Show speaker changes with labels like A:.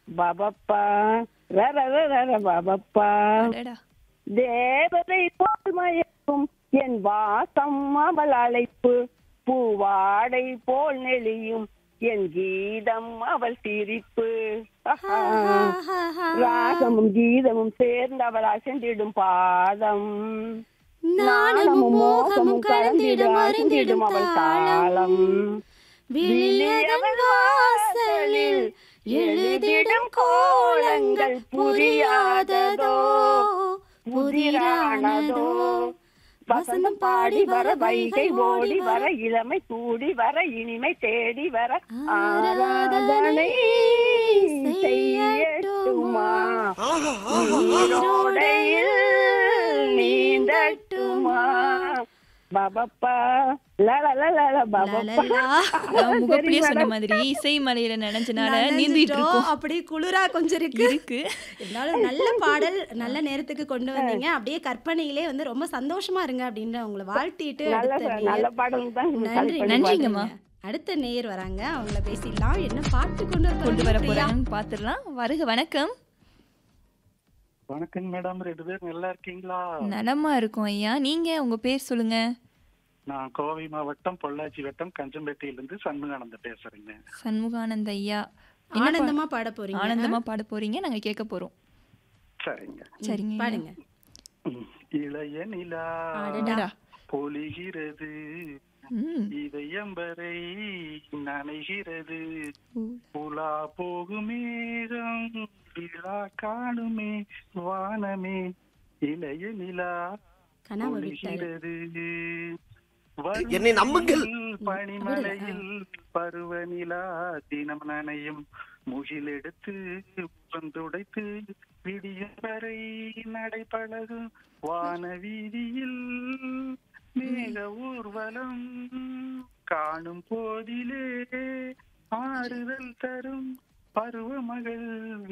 A: பாபப்பா ரர ரர பாபப்பா
B: அடடா
A: தேவதை போல் மயக்கும் என் வாசம் அவள் அழைப்பு பூவாடை போல் நெளியும் என் கீதம் அவள் சிரிப்பு ஆஹா. ராகமும் கீதமும் சேர்ந்து அவள் அசைந்திடும் பாதம் நாணமும் மோகமும் கலந்திடும் அறிந்திடும் அவள் தாளம்
B: விழியதன் வாசலில் எழுதிடும் கோலங்கள் புரியாததோ புதிரானதோ
A: வசந்தம் பாடி வர வைகை ஓடி வர இளமை கூடி வர இனிமை தேடி வர ஆராதனை செய்யட்டுமா நீரோடையில் நீந்தட்டுமா பாபப்பா லலலலல பாபப்பா
B: நான் முகப்பிலேயே சொன்ன மாதிரி இசை மலையில நினைச்சனால நீந்திட்டு இருக்கோம்
C: அப்படி குளிரா கொஞ்சம் இருக்கு
B: இருக்கு
C: இருந்தாலும் நல்ல பாடல் நல்ல நேரத்துக்கு கொண்டு வந்தீங்க அப்படியே கற்பனையிலே வந்து ரொம்ப சந்தோஷமா இருங்க அப்படின்னு உங்களை வாழ்த்திட்டு
A: நல்ல
C: அடுத்த
A: நல்ல
C: நேயர்
A: பாடல் தான்
C: நன்றி
B: நன்றிங்கம்மா.
C: அடுத்த நேயர் வராங்க அவங்கள பேசிடலாம் என்ன பாட்டு கொண்டு வர
B: கொண்டு வர
C: போறீங்க, பிரியா?
B: போறாங்கன்னு பாத்துடலாம் வருக வணக்கம்
D: வணக்கம் மேடம் ரெண்டு பேரும் நல்லா இருக்கீங்களா
B: நலமா இருக்கும் ஐயா நீங்க உங்க பேர் சொல்லுங்க
D: நான் கோவை மாவட்டம் பொள்ளாச்சி வட்டம் கஞ்சம்பேட்டையிலிருந்து சண்முகானந்த பேசுறேங்க
B: சண்முகானந்த ஐயா என்ன பா-
C: ஆனந்தமா பாட போறீங்க
B: ஆனந்தமா பாட போறீங்க நாங்க கேட்க போறோம்
D: சரிங்க
B: சரிங்க ஐயா.
C: பாடுங்க
D: ம். இளைய நிலா
B: அடடா.
D: பொழிகிறது
B: ம்.
D: இதயம்பரை நனைகிறது
B: ஊ.
D: உலா போகும் மேகம் விழா காணுமே வானமே இளைய நிலா
C: கனவு விட்டாரு
D: பொழிகிறது
E: என்னை நம்புங்கள்.
D: பனிமலையில் பருவநிலா தினம் நனையும் முகிலெடுத்து துடைத்து விடியும் வரை நடைபழகும் வான வீதியில் மேக ஊர்வலம் காணும் போதிலே ஆறுதல் தரும் பருவமகள்